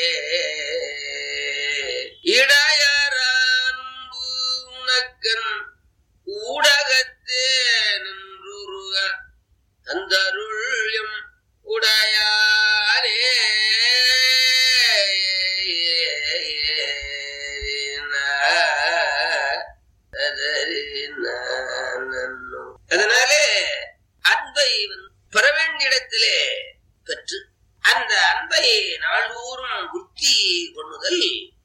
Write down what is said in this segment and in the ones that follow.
இடையரான்பு உனக்கன் ஊடகத்தே நின்றுருக தந்தருள்யம் உடையானே அதனாலே அன்பை வந்து பெற வேண்டிய இடத்திலே பெற்று அந்த அன்பை நாள்தோறும் புத்தி கொள்ளுதல்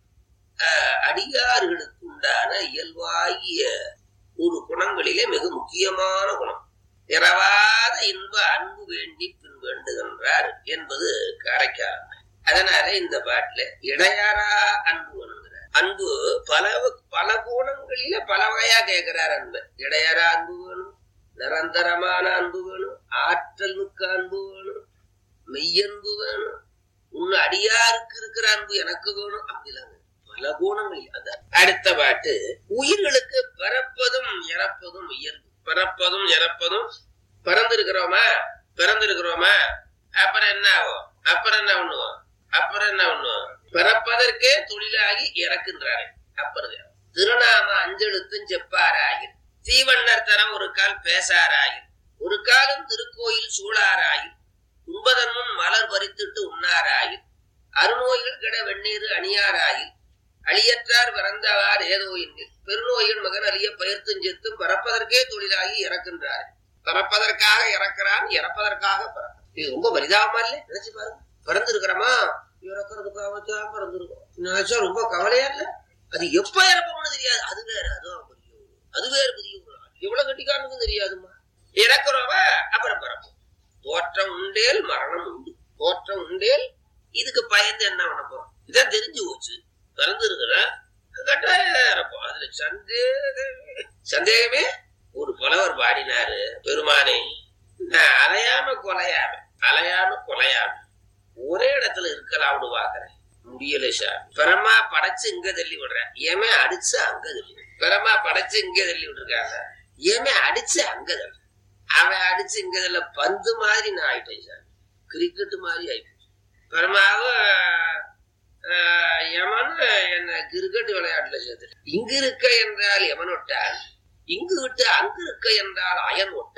அஹ், அடியார்களுக்கு உண்டான இயல்பாகிய ஒரு குணங்களிலே மிக முக்கியமான குணம் இரவாத இன்ப அன்பு வேண்டி பின் வேண்டுகின்றார் என்பது காரைக்கால் அதனால இந்த பாட்டுல இடையாரா அன்பு வேணுங்கிறார் அன்பு பல பல கோணங்களில பல வகையா கேட்கிறார் அன்பு இடையாரா அன்பு வேணும் நிரந்தரமான அன்பு வேணும் ஆற்றல் மிக்க அன்பு வேணும் மெய்யன்பு வேணும் உன் அடியாருக்கு இருக்கிற அன்பு எனக்கு வேணும் அப்படிலாம் பல குணங்கள் அது அடுத்த பாட்டு உயிர்களுக்கு பிறப்பதும் இறப்பதும் இயல்பு பிறப்பதும் இறப்பதும் பிறந்திருக்கிறோமா பிறந்திருக்கிறோமா அப்புறம் என்ன ஆகும் அப்புறம் என்ன பண்ணுவோம் அப்புறம் என்ன பண்ணுவோம் பிறப்பதற்கே தொழிலாகி இறக்கின்றாரு அப்புறம் இது. திருநாம அஞ்செழுத்தும் செப்பாராயில் தீவண்ணர் தரம் ஒரு கால் பேசாராயில் ஒரு காலம் திருக்கோயில் சூழாராயில் உண்பதன் முன் மலர் பறித்துட்டு உண்ணாராயில் அருநோய்கள் கிட வெந்நீர் அணியாராயில் அழியற்றார் பிறந்தவார் ஏதோ எண்ணில் பெருநோயின் மகன் அழிய பயிர்த்தும் செத்தும் பிறப்பதற்கே தொழிலாகி இறக்கின்றார் பிறப்பதற்காக இறக்கிறான் இறப்பதற்காக பிறக்கிறான் இது ரொம்ப பரிதாபமா இல்ல நினைச்சு பாருங்க பிறந்திருக்கிறோமா இறக்குறதுக்காக தான் பிறந்திருக்கோம் நினைச்சா ரொம்ப கவலையா இல்ல அது எப்ப இறப்போம்னு தெரியாது அது வேற அதுவும் பெரிய ஒரு- அது வேற பெரிய ஒரு ஆள். எவ்வளவு கட்டிக்காரனுக்கும் தெரியாதுமா இறக்குறவ அப்புறம் பிறப்போம் தோற்றம் உண்டேல் மரணம் உண்டு தோற்றம் உண்டேல் இதுக்கு பயந்து என்ன பண்ண போறோம் இதான் தெரிஞ்சு போச்சு பிறந்திருக்கிற கட்டாயம் இறப்போம் அதுல சந்தேகமே சந்தேகமே ஒரு புலவர் பாடினாரு பெருமானை நான் அலையாம கொலையாம அலையாம கொலையாம ஒரே இடத்துல இருக்கலாம்னு பாக்குறேன் முடியல சார் பிரமா படைச்சு இங்க தள்ளி விடுறேன் ஏமே அடிச்சு அங்க தள்ளி விடுறேன். பிரமா படைச்சு இங்க தள்ளி விட்டுருக்காங்க ஏமே அடிச்சு அங்க தள்ளி அவன் அடிச்சு இங்க தள்ள பந்து மாதிரி நான் ஆயிட்டேன் சார் கிரிக்கெட் மாதிரி ஆயிட்டேன் பிரமாவும் ஆஹ், யமன் என்ன கிரிக்கெட் விளையாட்டுல சேர்த்து இங்கு இருக்க என்றால் யமன் ஒட்டான் இங்கு விட்டு அங்கு இருக்க என்றால் அயன் ஒட்டான்